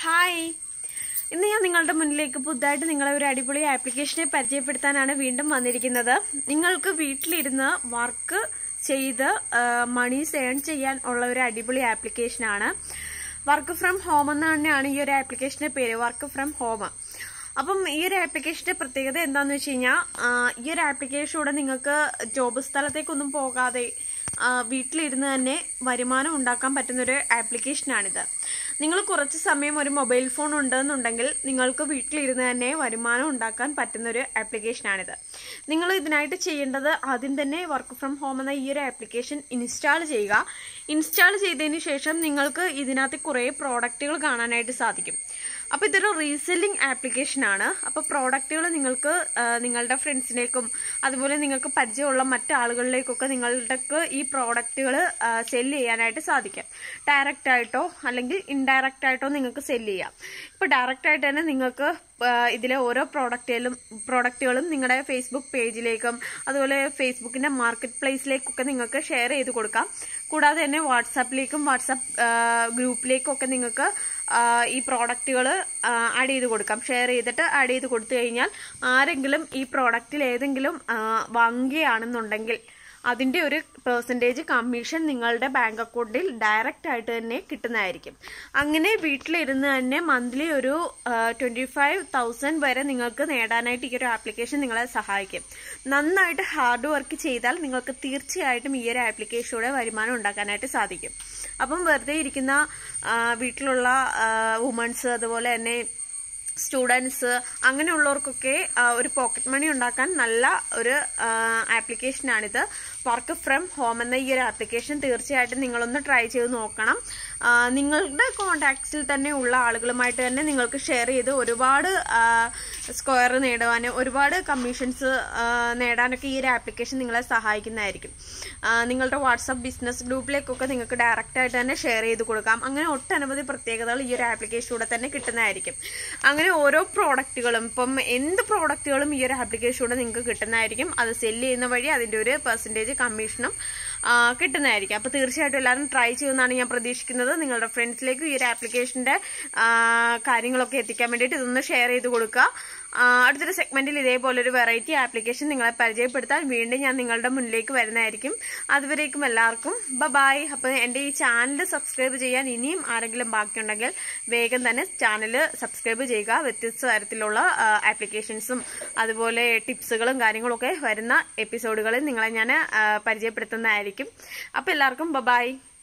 hi ഇന്ന് ഞാൻ നിങ്ങളുടെ മുന്നിലേക്ക് പുതുതായിട്ട് നിങ്ങളെ ഒരു അടിപൊളി ആപ്ലിക്കേഷനെ പരിചയപ്പെടുത്താനാണ് വീണ്ടും വന്നിരിക്കുന്നത് നിങ്ങൾക്ക് വീട്ടിലിരുന്ന് വർക്ക് ചെയ്ത് മണീസ് ഏൺ ചെയ്യാൻ ഉള്ള ഒരു അടിപൊളി ആപ്ലിക്കേഷനാണ് വർക്ക് ഫ്രം ഹോം എന്ന് തന്നെയാണ് ഈ ഒരു ആപ്ലിക്കേഷന്റെ പേര് വർക്ക് ഫ്രം ഹോം അപ്പം ഈ ഒരു ആപ്ലിക്കേഷന്റെ പ്രത്യേകത എന്താന്ന് വെച്ച് കഴിഞ്ഞാൽ ഈ ഒരു ആപ്ലിക്കേഷനൂടെ നിങ്ങൾക്ക് ജോബ് സ്ഥലത്തേക്കൊന്നും പോകാതെ ആ, വീട്ടിലിരുന്ന് തന്നെ വരുമാനം ഉണ്ടാക്കാൻ പറ്റുന്ന ഒരു ആപ്ലിക്കേഷനാണിത് നിങ്ങൾ കുറച്ച് സമയം ഒരു മൊബൈൽ ഫോൺ ഉണ്ടെന്നുണ്ടെങ്കിൽ നിങ്ങൾക്ക് വീട്ടിലിരുന്ന് തന്നെ വരുമാനം ഉണ്ടാക്കാൻ പറ്റുന്ന ഒരു ആപ്ലിക്കേഷനാണിത് നിങ്ങൾ ഇതിനായിട്ട് ചെയ്യേണ്ടത് ആദ്യം തന്നെ വർക്ക് ഫ്രം ഹോം എന്ന ഈ ഒരു ആപ്ലിക്കേഷൻ ഇൻസ്റ്റാൾ ചെയ്യുക ഇൻസ്റ്റാൾ ചെയ്തതിന് ശേഷം നിങ്ങൾക്ക് ഇതിനകത്ത് കുറേ പ്രോഡക്റ്റുകൾ കാണാനായിട്ട് സാധിക്കും അപ്പോൾ ഇതൊരു റീസെല്ലിംഗ് ആപ്ലിക്കേഷൻ ആണ് അപ്പോൾ പ്രോഡക്റ്റുകൾ നിങ്ങൾക്ക് ആ, നിങ്ങളുടെ ഫ്രണ്ട്സിനേക്കും അതുപോലെ നിങ്ങൾക്ക് പരിചയമുള്ള മറ്റു ആളുകളിലേക്കൊക്കെ നിങ്ങളുടെ ഈ പ്രോഡക്റ്റുകൾ സെല് ചെയ്യാനായിട്ട് സാധിക്കും ഡയറക്റ്റ് ആയിട്ടോ അല്ലെങ്കിൽ ഇൻഡയറക്റ്റ് ആയിട്ടോ നിങ്ങൾക്ക് സെല് ചെയ്യാം ഇപ്പോൾ ഡയറക്റ്റ് ആയിട്ട് തന്നെ നിങ്ങൾക്ക് ആ, ഇതിലെ ഓരോ പ്രോഡക്റ്റുകളും പ്രോഡക്റ്റുകളും നിങ്ങളുടെ ഫേസ്ബുക്ക് പേജിലേക്കും അതുപോലെ ഫേസ്ബുക്കിന്റെ മാർക്കറ്റ് പ്ലേസിലേക്കൊക്കെ നിങ്ങൾക്ക് ഷെയർ ചെയ്ത് കൊടുക്കാം കൂടാതെ തന്നെ വാട്സാപ്പിലേക്കും വാട്സാപ്പ് ഗ്രൂപ്പിലേക്കും ഒക്കെ നിങ്ങൾക്ക് ആ, ഈ പ്രോഡക്റ്റുകൾ ആഡ് ചെയ്ത് കൊടുക്കാം ഷെയർ ചെയ്തിട്ട് ആഡ് ചെയ്ത് കൊടുത്തു കഴിഞ്ഞാൽ ആരെങ്കിലും ഈ പ്രോഡക്റ്റിൽ ഏതെങ്കിലും ആ, വാങ്ങുകയാണെന്നുണ്ടെങ്കിൽ അതിന്റെ ഒരു പെർസെൻറ്റേജ് കമ്മീഷൻ നിങ്ങളുടെ ബാങ്ക് അക്കൗണ്ടിൽ ഡയറക്റ്റ് ആയിട്ട് തന്നെ കിട്ടുന്നതായിരിക്കും അങ്ങനെ വീട്ടിലിരുന്ന് തന്നെ മന്ത്ലി ഒരു ട്വൻറ്റി ഫൈവ് തൗസൻഡ് വരെ നിങ്ങൾക്ക് നേടാനായിട്ട് ഈ ഒരു ആപ്ലിക്കേഷൻ നിങ്ങളെ സഹായിക്കും നന്നായിട്ട് ഹാർഡ് വർക്ക് ചെയ്താൽ നിങ്ങൾക്ക് തീർച്ചയായിട്ടും ഈ ഒരു ആപ്ലിക്കേഷനിലൂടെ വരുമാനം ഉണ്ടാക്കാനായിട്ട് സാധിക്കും അപ്പം വെറുതെ ഇരിക്കുന്ന ആ, വീട്ടിലുള്ള വുമൺസ് അതുപോലെ തന്നെ സ്റ്റുഡൻസ് അങ്ങനെയുള്ളവർക്കൊക്കെ ആ, ഒരു പോക്കറ്റ് മണി ഉണ്ടാക്കാൻ നല്ല ഒരു ആപ്ലിക്കേഷനാണിത് വർക്ക് ഫ്രം ഹോം എന്ന ഈ ഒരു ആപ്ലിക്കേഷൻ തീർച്ചയായിട്ടും നിങ്ങളൊന്ന് ട്രൈ ചെയ്ത് നോക്കണം ആ, നിങ്ങളുടെ കോണ്ടാക്ട്സിൽ തന്നെ ഉള്ള ആളുകളുമായിട്ട് തന്നെ നിങ്ങൾക്ക് ഷെയർ ചെയ്ത് ഒരുപാട് സ്ക്വയർ നേടുവാനും ഒരുപാട് കമ്മീഷൻസ് നേടാനൊക്കെ ഈ ഒരു ആപ്ലിക്കേഷൻ നിങ്ങളെ സഹായിക്കുന്നതായിരിക്കും ആ, നിങ്ങളുടെ വാട്സപ്പ് ബിസിനസ് ഗ്രൂപ്പിലേക്കൊക്കെ നിങ്ങൾക്ക് ഡയറക്റ്റ് ആയിട്ട് തന്നെ ഷെയർ ചെയ്ത് കൊടുക്കാം അങ്ങനെ ഒട്ടനവധി പ്രത്യേകതകൾ ഈ ഒരു ആപ്ലിക്കേഷനിലൂടെ തന്നെ കിട്ടുന്നതായിരിക്കും അങ്ങനെ ഓരോ പ്രോഡക്റ്റുകളും ഇപ്പം എന്ത് പ്രോഡക്റ്റുകളും ഈ ഒരു ആപ്ലിക്കേഷനിലൂടെ നിങ്ങൾക്ക് കിട്ടുന്നതായിരിക്കും അത് സെല് ചെയ്യുന്ന വഴി അതിന്റെ ഒരു പെർസെൻറ്റേജ് കമ്മീഷനും ആ, കിട്ടുന്നതായിരിക്കും അപ്പോൾ തീർച്ചയായിട്ടും എല്ലാവരും ട്രൈ ചെയ്യുമെന്നാണ് ഞാൻ പ്രതീക്ഷിക്കുന്നത് നിങ്ങളുടെ ഫ്രണ്ട്സിലേക്ക് ഈ ഒരു ആപ്ലിക്കേഷന്റെ ആ, കാര്യങ്ങളൊക്കെ എത്തിക്കാൻ വേണ്ടിയിട്ട് ഇതൊന്ന് ഷെയർ ചെയ്ത് കൊടുക്കുക ആ, അടുത്തൊരു സെഗ്മെന്റിൽ ഇതേപോലെ ഒരു വെറൈറ്റി ആപ്ലിക്കേഷൻ നിങ്ങളെ പരിചയപ്പെടുത്താൻ വീണ്ടും ഞാൻ നിങ്ങളുടെ മുന്നിലേക്ക് വരുന്നതായിരിക്കും അതുവരേക്കും എല്ലാവർക്കും ബൈ അപ്പോൾ എൻ്റെ ഈ ചാനൽ സബ്സ്ക്രൈബ് ചെയ്യാൻ ഇനിയും ആരെങ്കിലും ബാക്കിയുണ്ടെങ്കിൽ വേഗം തന്നെ ചാനൽ സബ്സ്ക്രൈബ് ചെയ്യുക വ്യത്യസ്ത തരത്തിലുള്ള ആപ്ലിക്കേഷൻസും അതുപോലെ ടിപ്സുകളും കാര്യങ്ങളൊക്കെ വരുന്ന എപ്പിസോഡുകളിൽ നിങ്ങളെ ഞാൻ പരിചയപ്പെടുത്തുന്നതായിരിക്കും അപ്പോൾ എല്ലാവർക്കും ബൈ